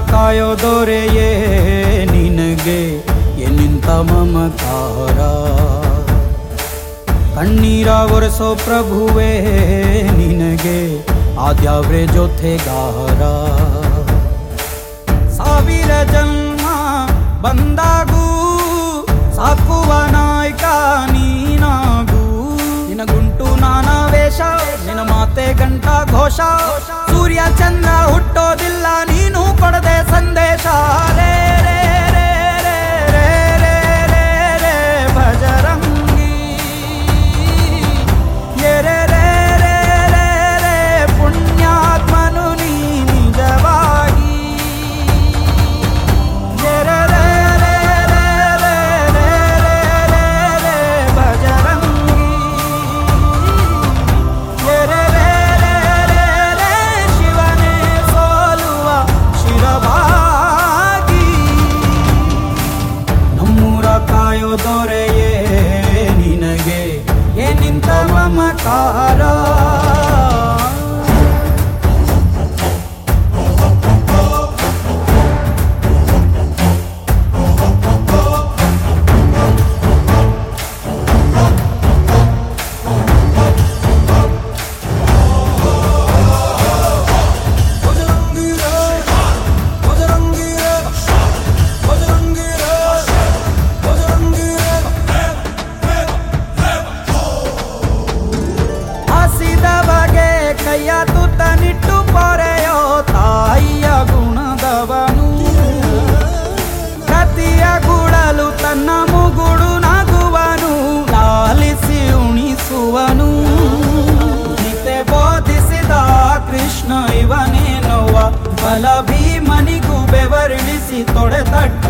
ಕಾಯೋ ದೊರೆಯೇ ನಿನಗೆ ಎನ್ನಿಂತ ಮಮಕಾರ ಕಣ್ಣೀರ ಒರೆಸೋ ಪ್ರಭುವೇ ನಿನಗೆ ಆದ್ಯಾವ್ರೆ ಜೊತೆಗಾರ ಸಾವಿರ ಜನ್ಮ ಬಂದಾಗೂ ಸಾಕುವ ನಾಯಕ ನೀನಾಗೂ ನಿನಗುಂಟು ನಾನಾ ವೇಷ ನಿನ್ನ ಮಾತೆ ಗಂಟ ಘೋಷ ಸೂರ್ಯ ಚಂದ್ರ ಹುಟ್ಟೋದಿಲ್ಲ ನೀನು ಕೊಡದೆ ಸಂದೇಶ ರೇ ರೇ ರೇ ರೇ ರೇ ರೇ ರೇ ರೇ ಭಜರಂಗಿ ಎ ರೇ ರೇ ರೇ ರೇ ರೇ ಪುಣ್ಯಾತ್ಮನು ನೀ ನಿಜವಾಗಿ ಎ ರೇ ರೇ ರೇ ರೇ ರೇ ರೇ ರೇ ರೇ ರೇ ಭಜರಂಗಿ ಎ ರೇ ರೇ ರೇ ರೇ ರೇ ಶಿವನೇ ಸೋಲುವ ಶಿರವಾಗಿ ನಮ್ಮೂರ ಕಾಯೋ ದೊರೆಯೇ ನಿನಗೆ ಏನಿಂತ ಮಮಕಾರ ಹಸಿದ ಬಗೆ ಕೈಯ ತುತ್ತ ನಿಟ್ಟು ಪೊರೆಯೋ ತಾಯಿಯ ಗುಣದವನು ಕತಿಯ ಗುಡಲು ತನ್ನ ಮುಗುಡು ನಗುವನು ಲಾಲಿಸಿ ಉಣಿಸುವನು ನಿತೆ ಬೋಧಿಸಿದ ಕೃಷ್ಣ ಇವನೇನೋವ ಬಲ ಭೀಮನಿಗೂ ಬೆವರಿಳಿಸಿ ತೊಡೆ ತಟ್ಟ